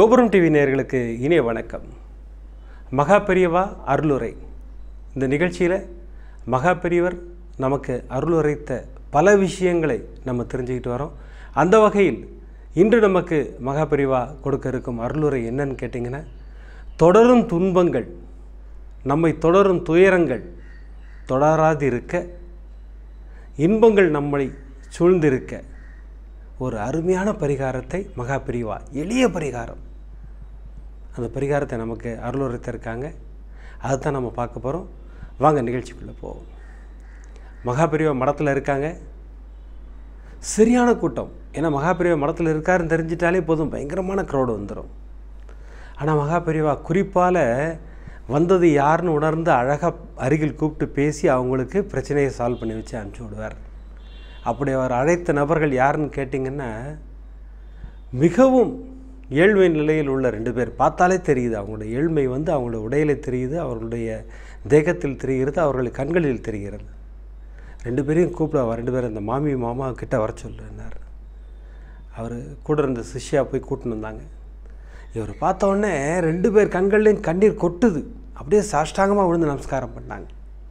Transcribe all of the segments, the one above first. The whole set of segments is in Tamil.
கோபுரம் டிவி நேயர்களுக்கு இனிய வணக்கம் மகா பெரியவா அருளுரை இந்த நிகழ்ச்சியில் மகா பெரியவர் நமக்கு அருளுரைத்த பல விஷயங்களை நம்ம தெரிஞ்சுக்கிட்டு வரோம் அந்த வகையில் இன்று நமக்கு மகா பெரியவா கொடுக்க இருக்கும் அருளுரை என்னன்னு கேட்டிங்கன்னா தொடரும் துன்பங்கள் நம்மை தொடரும் துயரங்கள் தொடராது இருக்க இன்பங்கள் நம்மை சூழ்ந்திருக்க ஒரு அருமையான பரிகாரத்தை மகா பிரிவா எளிய பரிகாரம் அந்த பரிகாரத்தை நமக்கு அருளுரைத்திருக்காங்க அதுதான் நம்ம பார்க்க போகிறோம் வாங்க நிகழ்ச்சிக்குள்ளே போவோம் மகா பிரிவா மடத்தில் இருக்காங்க சரியான கூட்டம் ஏன்னா மகா பிரிவா மடத்தில் இருக்காருன்னு தெரிஞ்சிட்டாலே போதும் பயங்கரமான க்ரௌடு வந்துடும் ஆனால் மகா பெரியவா குறிப்பால் வந்தது யாருன்னு உணர்ந்து அழகாக அருகில் கூப்பிட்டு பேசி அவங்களுக்கு பிரச்சனையை சால்வ் பண்ணி வச்சு அனுப்பிச்சி விடுவார் அப்படி அவர் அழைத்த நபர்கள் யாருன்னு கேட்டிங்கன்னா மிகவும் ஏழ்மை நிலையில் உள்ள ரெண்டு பேர் பார்த்தாலே தெரியுது அவங்களுடைய ஏழ்மை வந்து அவங்களுடைய உடையில தெரியுது அவர்களுடைய தேகத்தில் தெரிகிறது அவர்களுடைய கண்களில் தெரிகிறது ரெண்டு பேரையும் கூப்பிட ரெண்டு பேரும் இந்த மாமி மாமா கிட்ட வர சொல்லுன்னார் அவர் கூட இருந்த சிஷ்யா போய் கூட்டின்னு வந்தாங்க இவர் பார்த்த உடனே ரெண்டு பேர் கண்கள்லையும் கண்ணீர் கொட்டுது அப்படியே சாஷ்டாங்கமாக விழுந்து நமஸ்காரம் பண்ணாங்க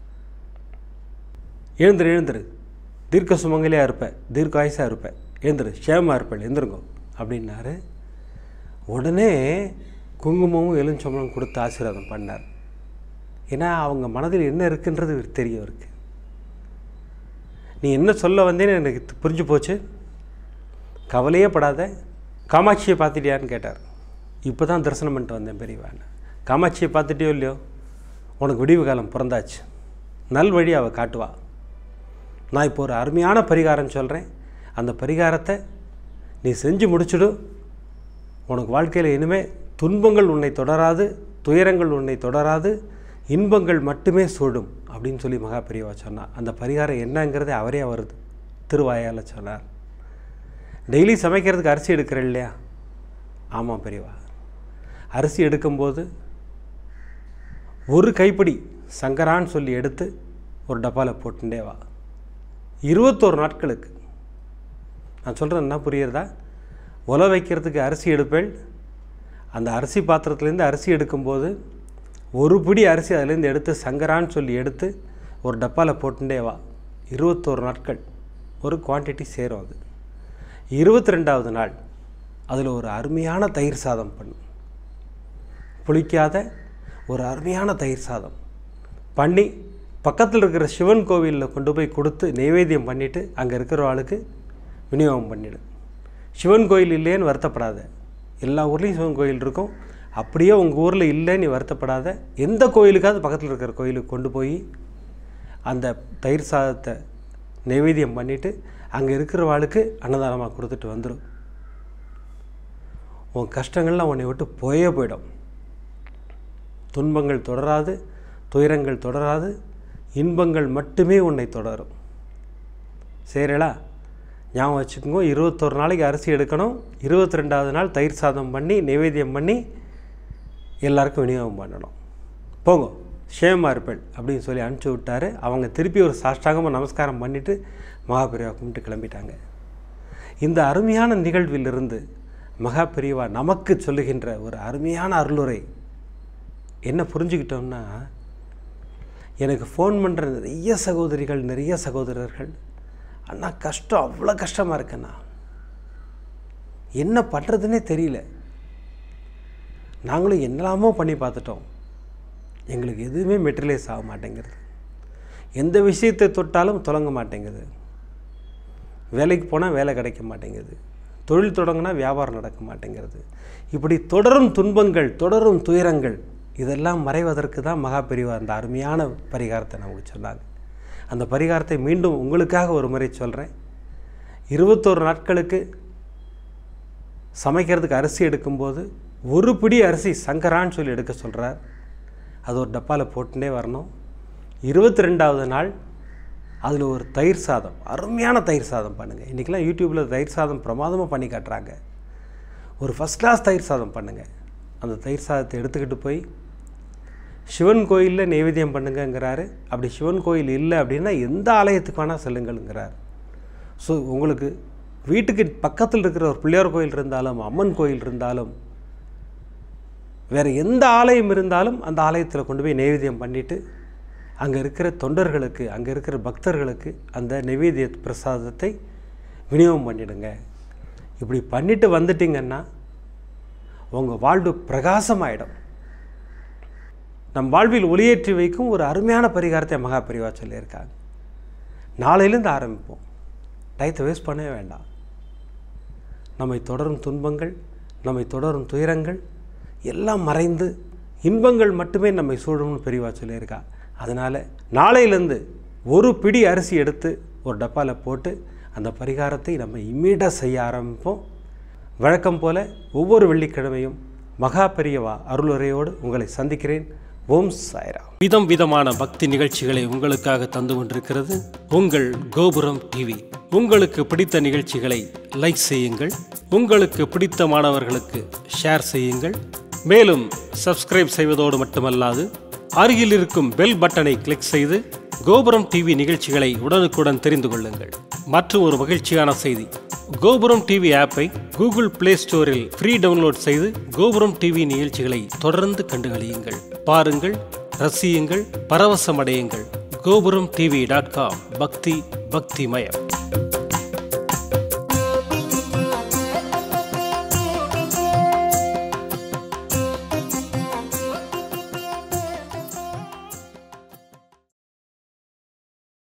எழுந்துரு எழுந்துரு தீர்க்க சுமங்கலியாக இருப்பேன் தீர்க்க ஆயுசாக இருப்பேன் எழுந்துரு ஷேமாக இருப்பேன் எழுந்துருங்க அப்படின்னாரு உடனே குங்குமமும் எலுமிச்சம்பழம் கொடுத்து ஆசீர்வாதம் பண்ணார் ஏன்னா அவங்க மனதில் என்ன இருக்குன்றது இவருக்கு தெரியும் அவருக்கு நீ என்ன சொல்ல வந்தேன்னு எனக்கு புரிஞ்சு போச்சு கவலையே படாத காமாட்சியை பார்த்துட்டியான்னு கேட்டார் இப்போ தான் தரிசனம் பண்ணிட்டு வந்தேன் பெரியவான்னு காமாட்சியை பார்த்துட்டியோ இல்லையோ உனக்கு விடிவு காலம் பிறந்தாச்சு நல் வழி அவள் காட்டுவா நான் இப்போ ஒரு அருமையான பரிகாரம் சொல்கிறேன் அந்த பரிகாரத்தை நீ செஞ்சு முடிச்சுடு உனக்கு வாழ்க்கையில் இனிமேல் துன்பங்கள் உன்னை தொடராது துயரங்கள் உன்னை தொடராது இன்பங்கள் மட்டுமே சூடும் அப்படின்னு சொல்லி மகா பெரியவா சொன்னார் அந்த பரிகாரம் என்னங்கிறதே அவரே அவர் திருவாயால் சொன்னார் டெய்லி சமைக்கிறதுக்கு அரிசி எடுக்கிற இல்லையா ஆமாம் பெரியவா அரிசி எடுக்கும்போது ஒரு கைப்பிடி சங்கரான்னு சொல்லி எடுத்து ஒரு டப்பாவில் போட்டுட்டே வா இருபத்தோரு நாட்களுக்கு நான் சொல்கிறேன் என்ன புரியுறதா உல வைக்கிறதுக்கு அரிசி எடுப்பேன் அந்த அரிசி பாத்திரத்துலேருந்து அரிசி எடுக்கும்போது ஒரு பிடி அரிசி அதுலேருந்து எடுத்து சங்கரான்னு சொல்லி எடுத்து ஒரு டப்பாவில் போட்டுட்டே வா இருபத்தோரு நாட்கள் ஒரு குவான்டிட்டி சேரும் அது இருபத்தி ரெண்டாவது நாள் அதில் ஒரு அருமையான தயிர் சாதம் பண்ணும் புளிக்காத ஒரு அருமையான தயிர் சாதம் பண்ணி பக்கத்தில் இருக்கிற சிவன் கோவிலில் கொண்டு போய் கொடுத்து நைவேத்தியம் பண்ணிவிட்டு அங்கே இருக்கிற ஆளுக்கு விநியோகம் பண்ணிடு சிவன் கோயில் இல்லைன்னு வருத்தப்படாத எல்லா ஊர்லேயும் சிவன் கோயில் இருக்கும் அப்படியே உங்கள் ஊரில் இல்லை நீ வருத்தப்படாத எந்த கோயிலுக்காவது பக்கத்தில் இருக்கிற கோயிலுக்கு கொண்டு போய் அந்த தயிர் சாதத்தை நைவேத்தியம் பண்ணிவிட்டு அங்கே இருக்கிற ஆளுக்கு அன்னதானமாக கொடுத்துட்டு வந்துடும் உன் கஷ்டங்கள்லாம் உன்னை விட்டு போயே போயிடும் துன்பங்கள் தொடராது துயரங்கள் தொடராது இன்பங்கள் மட்டுமே உன்னை தொடரும் சரிங்களா ஞாபகம் வச்சுக்கோங்க இருபத்தொரு நாளைக்கு அரிசி எடுக்கணும் இருபத்தி ரெண்டாவது நாள் தயிர் சாதம் பண்ணி நைவேத்தியம் பண்ணி எல்லாருக்கும் விநியோகம் பண்ணணும் போங்க ஷேமாக இருப்பேன் அப்படின்னு சொல்லி அனுப்பிச்சி விட்டாரு அவங்க திருப்பி ஒரு சாஷ்டாகமாக நமஸ்காரம் பண்ணிவிட்டு மகாபிரிவா கும்பிட்டு கிளம்பிட்டாங்க இந்த அருமையான நிகழ்விலிருந்து மகா பெரியவா நமக்கு சொல்லுகின்ற ஒரு அருமையான அருளுரை என்ன புரிஞ்சுக்கிட்டோம்னா எனக்கு ஃபோன் பண்ணுற நிறைய சகோதரிகள் நிறைய சகோதரர்கள் அண்ணா கஷ்டம் அவ்வளோ கஷ்டமாக இருக்குண்ணா என்ன பண்ணுறதுனே தெரியல நாங்களும் என்னெல்லாமோ பண்ணி பார்த்துட்டோம் எங்களுக்கு எதுவுமே மெட்டீரியலைஸ் ஆக மாட்டேங்கிறது எந்த விஷயத்தை தொட்டாலும் தொடங்க மாட்டேங்குது வேலைக்கு போனால் வேலை கிடைக்க மாட்டேங்குது தொழில் தொடங்கினா வியாபாரம் நடக்க மாட்டேங்கிறது இப்படி தொடரும் துன்பங்கள் தொடரும் துயரங்கள் இதெல்லாம் மறைவதற்கு தான் மகா பெரிவா அந்த அருமையான பரிகாரத்தை நமக்கு சொன்னாங்க அந்த பரிகாரத்தை மீண்டும் உங்களுக்காக ஒரு முறை சொல்கிறேன் இருபத்தோரு நாட்களுக்கு சமைக்கிறதுக்கு அரிசி எடுக்கும்போது ஒரு பிடி அரிசி சங்கரான்னு சொல்லி எடுக்க சொல்கிறார் அது ஒரு டப்பாவில் போட்டுட்டே வரணும் இருபத்தி ரெண்டாவது நாள் அதில் ஒரு தயிர் சாதம் அருமையான தயிர் சாதம் பண்ணுங்கள் இன்றைக்கெலாம் யூடியூப்பில் தயிர் சாதம் பிரமாதமாக பண்ணி காட்டுறாங்க ஒரு ஃபஸ்ட் கிளாஸ் தயிர் சாதம் பண்ணுங்கள் அந்த தயிர் சாதத்தை எடுத்துக்கிட்டு போய் சிவன் கோயிலில் நைவேத்தியம் பண்ணுங்கங்கிறாரு அப்படி சிவன் கோயில் இல்லை அப்படின்னா எந்த ஆலயத்துக்கு வேணால் செல்லுங்கள்ங்கிறார் ஸோ உங்களுக்கு வீட்டுக்கு பக்கத்தில் இருக்கிற ஒரு பிள்ளையார் கோயில் இருந்தாலும் அம்மன் கோயில் இருந்தாலும் வேறு எந்த ஆலயம் இருந்தாலும் அந்த ஆலயத்தில் கொண்டு போய் நைவேத்தியம் பண்ணிவிட்டு அங்கே இருக்கிற தொண்டர்களுக்கு அங்கே இருக்கிற பக்தர்களுக்கு அந்த நைவேத்திய பிரசாதத்தை விநியோகம் பண்ணிடுங்க இப்படி பண்ணிட்டு வந்துட்டிங்கன்னா உங்கள் வாழ்வு பிரகாசமாயிடும் நம் வாழ்வில் ஒளியேற்றி வைக்கும் ஒரு அருமையான பரிகாரத்தை மகா பெரிவா சொல்லியிருக்காங்க நாளையிலேருந்து ஆரம்பிப்போம் டயத்தை வேஸ்ட் பண்ணவே வேண்டாம் நம்மை தொடரும் துன்பங்கள் நம்மை தொடரும் துயரங்கள் எல்லாம் மறைந்து இன்பங்கள் மட்டுமே நம்மை சூழும்னு பெரியவா சொல்லியிருக்கா அதனால் நாளையிலேருந்து ஒரு பிடி அரிசி எடுத்து ஒரு டப்பாவில் போட்டு அந்த பரிகாரத்தை நம்ம இம்மீடியாக செய்ய ஆரம்பிப்போம் வழக்கம் போல ஒவ்வொரு வெள்ளிக்கிழமையும் மகா பெரியவா அருளுரையோடு உங்களை சந்திக்கிறேன் ஓம் சாய்ரா விதம் விதமான பக்தி நிகழ்ச்சிகளை உங்களுக்காக தந்து கொண்டிருக்கிறது உங்கள் கோபுரம் டிவி உங்களுக்கு பிடித்த நிகழ்ச்சிகளை லைக் செய்யுங்கள் உங்களுக்கு பிடித்த மாணவர்களுக்கு ஷேர் செய்யுங்கள் மேலும் சப்ஸ்கிரைப் செய்வதோடு மட்டுமல்லாது அருகில் இருக்கும் பெல் பட்டனை கிளிக் செய்து கோபுரம் டிவி நிகழ்ச்சிகளை உடனுக்குடன் தெரிந்து கொள்ளுங்கள் மற்றும் ஒரு மகிழ்ச்சியான செய்தி கோபுரம் டிவி ஆப்பை கூகுள் பிளே ஸ்டோரில் ஃப்ரீ டவுன்லோட் செய்து கோபுரம் டிவி நிகழ்ச்சிகளை தொடர்ந்து கண்டுகளியுங்கள் பாருங்கள் ரசியுங்கள் பரவசமடையுங்கள் கோபுரம் டிவி டாட் காம் பக்தி பக்திமயம்